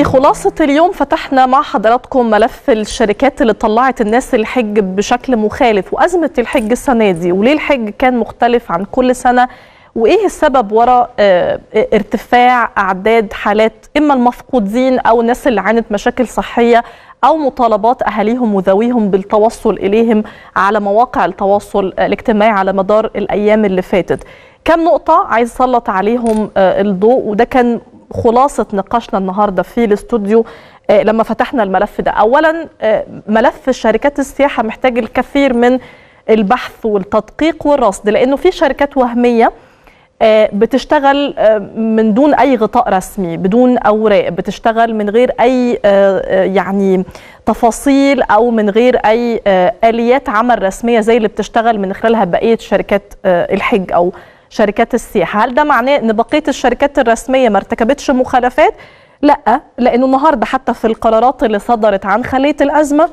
في خلاصة اليوم فتحنا مع حضراتكم ملف الشركات اللي طلعت الناس الحج بشكل مخالف وأزمة الحج السنة دي وليه الحج كان مختلف عن كل سنة وإيه السبب وراء آه، ارتفاع أعداد حالات إما المفقودين أو الناس اللي عانت مشاكل صحية أو مطالبات أهاليهم وذويهم بالتوصل إليهم على مواقع التواصل الاجتماعي على مدار الأيام اللي فاتت كم نقطة عايز أسلط عليهم آه، الضوء وده كان خلاصة نقاشنا النهاردة في الاستوديو آه، لما فتحنا الملف ده أولا آه، ملف شركات السياحة محتاج الكثير من البحث والتدقيق والرصد لأنه في شركات وهمية آه، بتشتغل آه، من دون اي غطاء رسمي بدون اوراق بتشتغل من غير اي آه، آه، يعني تفاصيل او من غير اي آه، اليات عمل رسميه زي اللي بتشتغل من خلالها بقيه شركات آه، الحج او شركات السياحه هل ده معناه ان بقيه الشركات الرسميه ما ارتكبتش مخالفات لا لانه النهارده حتى في القرارات اللي صدرت عن خليه الازمه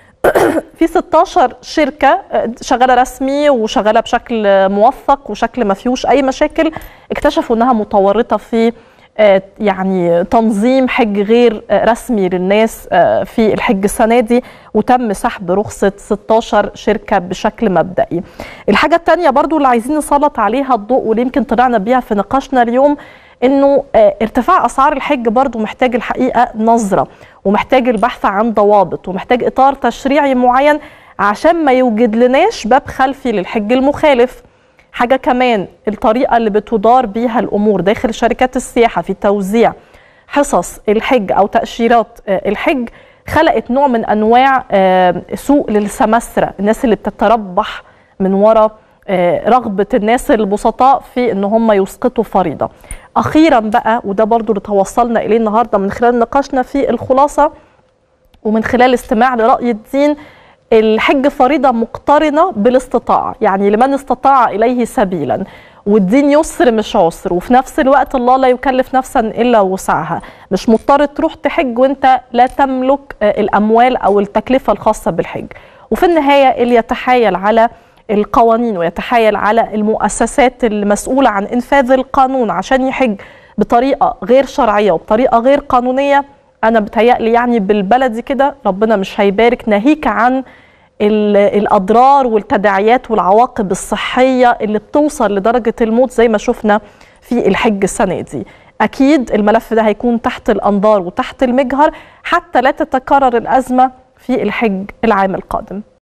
في 16 شركة شغالة رسمي وشغالة بشكل موثق وشكل ما فيهوش أي مشاكل اكتشفوا أنها متورطة في آه، يعني تنظيم حج غير آه، رسمي للناس آه، في الحج السنة دي وتم سحب رخصة 16 شركة بشكل مبدئي الحاجة التانية برضو اللي عايزين نسلط عليها الضوء واللي يمكن طلعنا بيها في نقاشنا اليوم انه آه، ارتفاع اسعار الحج برضو محتاج الحقيقه نظره ومحتاج البحث عن ضوابط ومحتاج اطار تشريعي معين عشان ما يوجد لناش باب خلفي للحج المخالف حاجه كمان الطريقه اللي بتدار بيها الامور داخل شركات السياحه في توزيع حصص الحج او تاشيرات آه، الحج خلقت نوع من انواع آه، سوق للسمسره الناس اللي بتتربح من وراء آه، رغبة الناس البسطاء في ان هم يسقطوا فريضة اخيرا بقى وده برضو اللي توصلنا اليه النهاردة من خلال نقاشنا في الخلاصة ومن خلال استماع لرأي الدين الحج فريضة مقترنة بالاستطاعة يعني لمن استطاع إليه سبيلا والدين يسر مش عسر وفي نفس الوقت الله لا يكلف نفسا إلا وسعها مش مضطر تروح تحج وانت لا تملك آه، الأموال أو التكلفة الخاصة بالحج وفي النهاية اللي يتحايل على القوانين ويتحايل على المؤسسات المسؤولة عن إنفاذ القانون عشان يحج بطريقة غير شرعية وبطريقة غير قانونية أنا بتهيألي يعني بالبلدي كده ربنا مش هيبارك ناهيك عن ال- الأضرار والتداعيات والعواقب الصحية اللي بتوصل لدرجة الموت زي ما شفنا في الحج السنة دي أكيد الملف ده هيكون تحت الأنظار وتحت المجهر حتى لا تتكرر الأزمة في الحج العام القادم